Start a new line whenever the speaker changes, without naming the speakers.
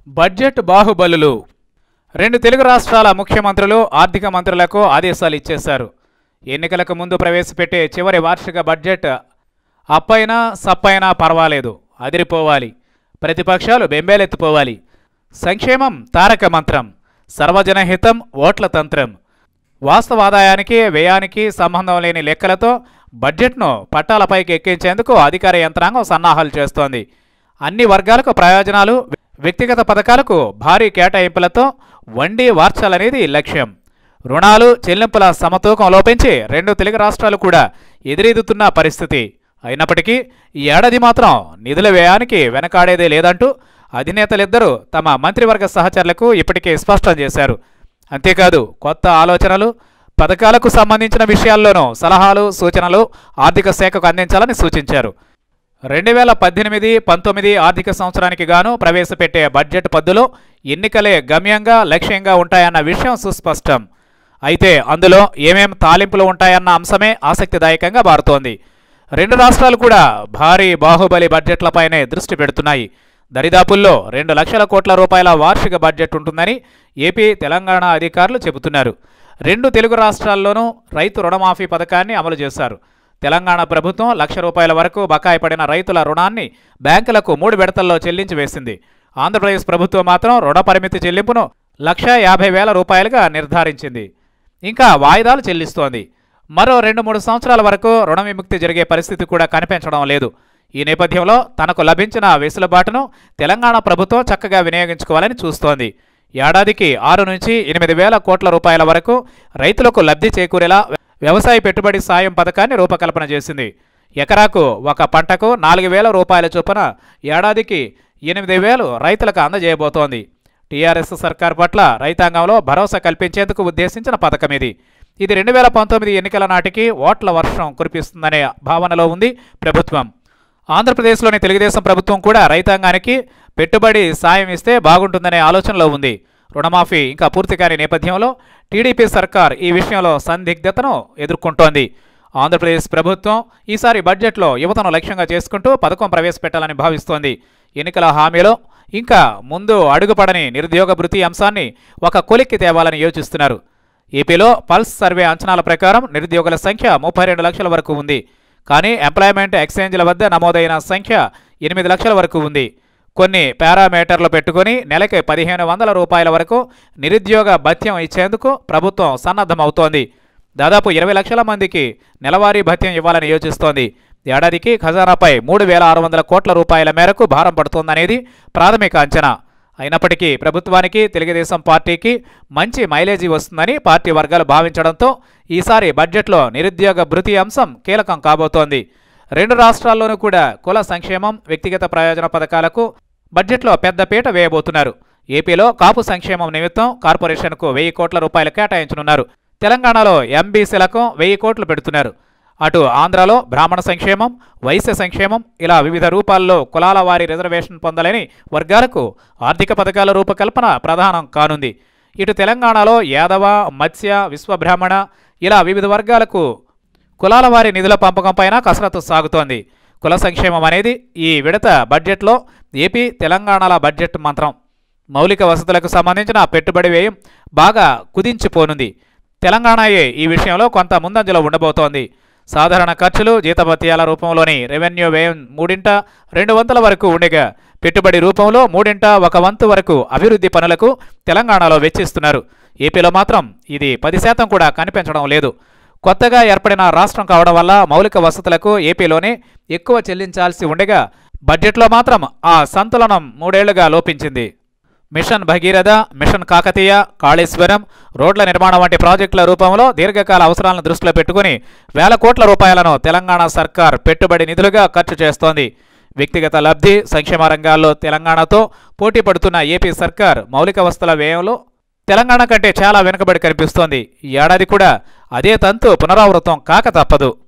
budget బాహుబలులు రెండు తెలుగు రాష్ట్రాల ముఖ్యమంత్రులు ఆర్థిక మంత్రులకు ఆదేశాలు ఇచ్చేశారు ఎన్నికలకు ముందు ప్రవేశపెట్టే చివరి వార్షిక బడ్జెట్ అప్పైనా సప్పైనా పర్వాలేదు అదిరిపోవాలి ప్రతిపక్షాలు బెంబేలెత్తిపోవాలి సంక్షేమం తారక మంత్రం సర్వజన హితం ఓట్ల తంత్రం వాస్తవ ఆదాయానికి వ్యయానికి సంబంధం లేని లెక్కలతో బడ్జెట్ను పట్టాలపైకి ఎక్కించేందుకు అధికార యంత్రాంగం సన్నాహాలు చేస్తోంది అన్ని వర్గాలకు ప్రయోజనాలు వ్యక్తిగత పథకాలకు భారీ కేటాయింపులతో వండి వార్చాలనేది లక్ష్యం రుణాలు చెల్లింపుల సమతూకం లోపించి రెండు తెలుగు రాష్ట్రాలు కూడా ఎదురెదుతున్న పరిస్థితి అయినప్పటికీ ఈ ఏడాది మాత్రం నిధుల వ్యయానికి వెనకాడేదే లేదంటూ అధినేతలిద్దరూ తమ మంత్రివర్గ సహచరులకు ఇప్పటికే స్పష్టం చేశారు అంతేకాదు కొత్త ఆలోచనలు పథకాలకు సంబంధించిన విషయాల్లోనూ సలహాలు సూచనలు ఆర్థిక శాఖకు అందించాలని సూచించారు రెండు వేల పద్దెనిమిది పంతొమ్మిది ఆర్థిక సంవత్సరానికి గాను ప్రవేశపెట్టే బడ్జెట్ పద్దులో ఎన్నికలే గమ్యంగా లక్ష్యంగా ఉంటాయన్న విషయం సుస్పష్టం అయితే అందులో ఏమేం తాలింపులు ఉంటాయన్న అంశమే ఆసక్తిదాయకంగా మారుతోంది రెండు రాష్ట్రాలు కూడా భారీ బాహుబలి బడ్జెట్లపైనే దృష్టి పెడుతున్నాయి దరిదాపుల్లో రెండు లక్షల కోట్ల రూపాయల వార్షిక బడ్జెట్ ఉంటుందని ఏపీ తెలంగాణ అధికారులు చెబుతున్నారు రెండు తెలుగు రాష్ట్రాల్లోనూ రైతు రుణమాఫీ పథకాన్ని అమలు చేశారు తెలంగాణ ప్రభుత్వం లక్ష రూపాయల వరకు బకాయి పడిన రైతుల రుణాన్ని బ్యాంకులకు మూడు విడతల్లో చెల్లించి వేసింది ఆంధ్రప్రదేశ్ ప్రభుత్వం మాత్రం రుణ పరిమితి చెల్లింపును లక్ష యాభై వేల రూపాయలుగా నిర్ధారించింది ఇంకా వాయిదాలు చెల్లిస్తోంది మరో రెండు మూడు సంవత్సరాల వరకు రుణ విముక్తి జరిగే పరిస్థితి కూడా కనిపించడం లేదు ఈ నేపథ్యంలో తనకు లభించిన వెసులుబాటును తెలంగాణ ప్రభుత్వం చక్కగా వినియోగించుకోవాలని చూస్తోంది ఏడాదికి ఆరు నుంచి ఎనిమిది వేల కోట్ల రూపాయల వరకు రైతులకు లబ్ధి చేకూరేలా వ్యవసాయ పెట్టుబడి సాయం పథకాన్ని రూపకల్పన చేసింది ఎకరాకు ఒక పంటకు నాలుగు వేల రూపాయల చొప్పున ఏడాదికి ఎనిమిది వేలు రైతులకు అందజేయబోతోంది టీఆర్ఎస్ సర్కార్ పట్ల రైతాంగంలో భరోసా కల్పించేందుకు ఉద్దేశించిన పథకం ఇది ఇది రెండు వేల పంతొమ్మిది ఎన్నికల నాటికి ఓట్ల వర్షం కురిపిస్తుందనే భావనలో ఉంది ప్రభుత్వం ఆంధ్రప్రదేశ్లోని తెలుగుదేశం ప్రభుత్వం కూడా రైతాంగానికి పెట్టుబడి సాయం ఇస్తే బాగుంటుందనే ఆలోచనలో ఉంది రుణమాఫీ ఇంకా పూర్తి కాని నేపథ్యంలో టీడీపీ సర్కార్ ఈ విషయంలో సందిగ్ధతను ఎదుర్కొంటోంది ఆంధ్రప్రదేశ్ ప్రభుత్వం ఈసారి బడ్జెట్లో యువతను లక్ష్యంగా చేసుకుంటూ పథకం ప్రవేశపెట్టాలని భావిస్తోంది ఎన్నికల హామీలో ఇంకా ముందు అడుగుపడని నిరుద్యోగ భృతి అంశాన్ని ఒక కొలిక్కి తేవాలని యోచిస్తున్నారు ఏపీలో పల్స్ సర్వే అంచనాల ప్రకారం నిరుద్యోగుల సంఖ్య ముప్పై రెండు లక్షల వరకు ఉంది కానీ ఎంప్లాయ్మెంట్ ఎక్స్చేంజ్ల వద్ద నమోదైన సంఖ్య ఎనిమిది లక్షల వరకు ఉంది కొన్ని పారామీటర్లు పెట్టుకుని నెలకి పదిహేను వందల రూపాయల వరకు నిరుద్యోగ భత్యం ఇచ్చేందుకు ప్రభుత్వం సన్నద్ధమవుతోంది దాదాపు ఇరవై లక్షల మందికి నెలవారీ భత్యం ఇవ్వాలని యోచిస్తోంది ఏడాదికి ఖజానాపై మూడు వేల ఆరు వందల కోట్ల రూపాయల మేరకు భారం పడుతోందనేది ప్రాథమిక అంచనా అయినప్పటికీ ప్రభుత్వానికి తెలుగుదేశం పార్టీకి మంచి మైలేజీ వస్తుందని పార్టీ వర్గాలు భావించడంతో ఈసారి బడ్జెట్లో నిరుద్యోగ భృతి అంశం కీలకం కాబోతోంది రెండు రాష్ట్రాల్లోనూ కూడా కుల సంక్షేమం వ్యక్తిగత ప్రయోజన పథకాలకు బడ్జెట్లో పెద్ద పీట వేయబోతున్నారు ఏపీలో కాపు సంక్షేమం నిమిత్తం కార్పొరేషన్కు వెయ్యి కోట్ల రూపాయలు కేటాయించనున్నారు తెలంగాణలో ఎంబీసీలకు వెయ్యి కోట్లు పెడుతున్నారు అటు ఆంధ్రాలో బ్రాహ్మణ సంక్షేమం వైశ్య సంక్షేమం ఇలా వివిధ రూపాల్లో కులాల వారి రిజర్వేషన్ పొందలేని వర్గాలకు ఆర్థిక పథకాల రూపకల్పన ప్రధానం కానుంది ఇటు తెలంగాణలో యాదవ మత్స్య విశ్వబ్రాహ్మణ ఇలా వివిధ వర్గాలకు కులాల వారి నిధుల పంపకం పైన కసరత్తు సాగుతోంది కుల సంక్షేమం అనేది ఈ విడత బడ్జెట్లో ఏపీ తెలంగాణల బడ్జెట్ మంత్రం మౌలిక వసతులకు సంబంధించిన పెట్టుబడి వ్యయం బాగా కుదించిపోనుంది తెలంగాణయే ఈ విషయంలో కొంత ముందంజలో ఉండబోతోంది సాధారణ ఖర్చులు జీతభత్యాల రూపంలోని రెవెన్యూ వ్యయం మూడింట రెండు వంతుల వరకు ఉండగా పెట్టుబడి రూపంలో మూడింట ఒక వంతు వరకు అభివృద్ధి పనులకు తెలంగాణలో వెచ్చిస్తున్నారు ఏపీలో మాత్రం ఇది పది శాతం కూడా కనిపించడం లేదు కొత్తగా ఏర్పడిన రాష్ట్రం కావడం వల్ల మౌలిక వసతులకు ఏపీలోనే ఎక్కువ చెల్లించాల్సి ఉండగా బడ్జెట్లో మాత్రం ఆ సంతులనం మూడేళ్లుగా లోపించింది మిషన్ భగీరథ మిషన్ కాకతీయ కాళేశ్వరం రోడ్ల నిర్మాణం వంటి ప్రాజెక్టుల రూపంలో దీర్ఘకాల అవసరాలను దృష్టిలో పెట్టుకుని వేల కోట్ల రూపాయలను తెలంగాణ సర్కార్ పెట్టుబడి నిధులుగా ఖర్చు చేస్తోంది వ్యక్తిగత లబ్ధి సంక్షేమ రంగాల్లో తెలంగాణతో పోటీ పడుతున్న ఏపీ సర్కార్ మౌలిక వస్తుల వ్యయంలో తెలంగాణ కంటే చాలా వెనుకబడి కనిపిస్తోంది ఈ ఏడాది కూడా అదే తంతు పునరావృతం కాక తప్పదు